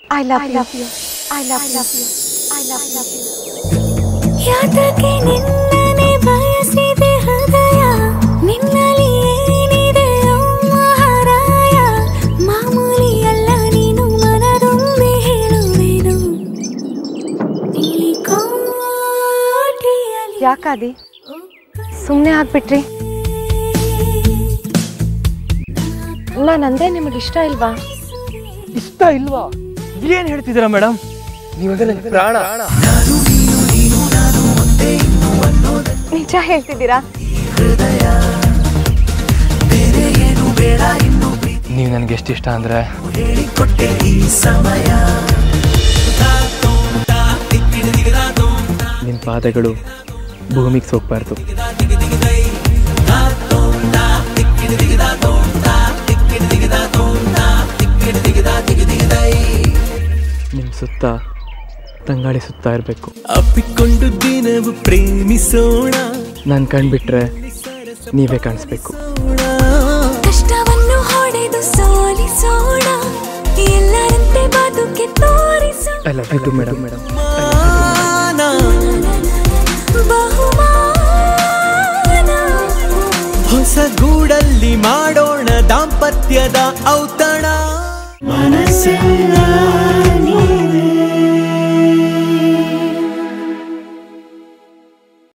I love you I love you I love you ಯಾತಕ್ಕೆ ನಿನ್ನನೆ ಬಯಸಿದೆ ಹೃದಯ ನಿನ್ನಲ್ಲಿ ಏನಿದೆ ಮಹಾರಾಯ ಮಾಮೂಲಿ ಅಲ್ಲ ನೀನು ಮನದೊಮ್ಮೆ ಹೇಳುವೆನು ಈ ಕೋಟೆಯಲ್ಲಿ ಯಾಕಾದಿ ಸುಮ್ಮನೆ ಆಗ್ಬಿಟ್ರಿ ನಾನಂದ್ರೆ ನಿಮಗೆ ಇಷ್ಟ ಇಲ್ವಾ ಇಷ್ಟ ಇಲ್ವಾ ಏನ್ ಹೇಳ್ತಿದ್ದೀರಾ ಮೇಡಮ್ ನೀವಂದ್ರೆ ನನಗೆ ಪ್ರಾಣ ನಿಜ ಹೇಳ್ತಿದ್ದೀರಾ ನೀವು ನನಗೆ ಎಷ್ಟು ಇಷ್ಟ ಅಂದ್ರೆ ನಿನ್ನ ಪಾದಗಳು ಭೂಮಿಗೆ ಸೋಗ್ಬಾರ್ದು ನಿಮ್ಮ ಸುತ್ತ ತಂಗಾಳಿ ಸುತ್ತಾ ಇರಬೇಕು ಅಪ್ಪಿಕೊಂಡು ದಿನವು ಪ್ರೇಮಿಸೋಣ ನಾನು ಕಂಡ್ಬಿಟ್ರೆ ನೀವೇ ಕಾಣಿಸ್ಬೇಕು ಕಷ್ಟವನ್ನು ಹೊಡೆದು ಸೋಲಿಸೋಣ ಎಲ್ಲರಂತೆ ಬದುಕೆ ತೋರಿಸೋಣ I love you madam madam ಬಹುಮಾನ ಹೊಸ ಗೂಡಲ್ಲಿ ಮಾಡೋಣ ದಾಂಪತ್ಯದ ಔತಣ ಮನಸ್ಸೆಲ್ಲ